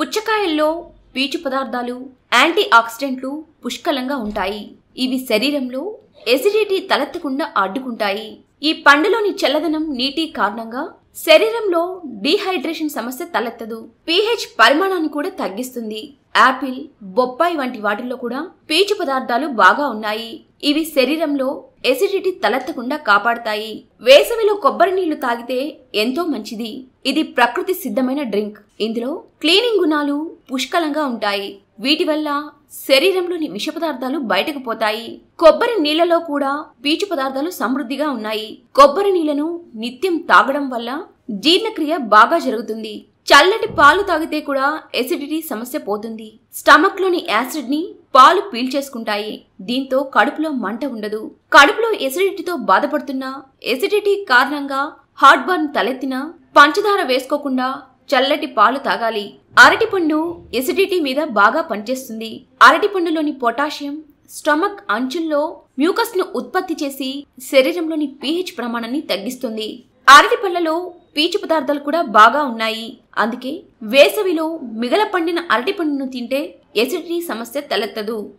పుచ్చకాయల్లో పీచు పదార్థాలు యాంటీ ఆక్సిడెంట్లు పుష్కలంగా ఉంటాయి ఇవి శరీరంలో ఎసిడిటీ తలెత్తకుండా అడ్డుకుంటాయి ఈ పండులోని చల్లదనం నీటి కారణంగా శరీరంలో డీహైడ్రేషన్ సమస్య తలెత్తదు పీహెచ్ పరిమాణాన్ని కూడా తగ్గిస్తుంది యాపిల్ బొప్పాయి వంటి వాటిల్లో కూడా పీచు పదార్థాలు బాగా ఉన్నాయి ఇవి శరీరంలో ఎసిడిటీ తలెత్తకుండా కాపాడతాయి వేసవిలో కొబ్బరి నీళ్లు తాగితే ఎంతో మంచిది ఇది ప్రకృతి సిద్ధమైన డ్రింక్ ఇందులో క్లీనింగ్ గుణాలు పుష్కలంగా ఉంటాయి వీటి వల్ల శరీరంలోని విష పదార్థాలు బయటకు పోతాయి కొబ్బరి నీళ్లలో కూడా పీచు పదార్థాలు సమృద్ధిగా ఉన్నాయి కొబ్బరి నీళ్లను నిత్యం తాగడం వల్ల జీర్ణక్రియ బాగా జరుగుతుంది చల్లటి పాలు తాగితే కూడా ఎసిడిటీ సమస్య పోతుంది స్టమక్ లోని యాసిడ్ ని పాలు పీల్చేసుకుంటాయి దీంతో కడుపులో మంట ఉండదు కడుపులో ఎసిడిటీతో బాధపడుతున్న ఎసిడిటీ కారణంగా హార్ట్ బర్న్ తలెత్తిన పంచదార వేసుకోకుండా చల్లటి పాలు తాగాలి అరటిపండు ఎసిడిటీ మీద బాగా పనిచేస్తుంది అరటిపండులోని పొటాషియం స్టమక్ అంచుల్లో మ్యూకస్ ను ఉత్పత్తి చేసి శరీరంలోని పీహెచ్ ప్రమాణాన్ని తగ్గిస్తుంది అరటి పళ్ళలో పీచు పదార్థాలు కూడా బాగా ఉన్నాయి అందుకే వేసవిలో మిగల పండిన అరటి పండును తింటే ఎసిడిటీ సమస్య తలెత్తదు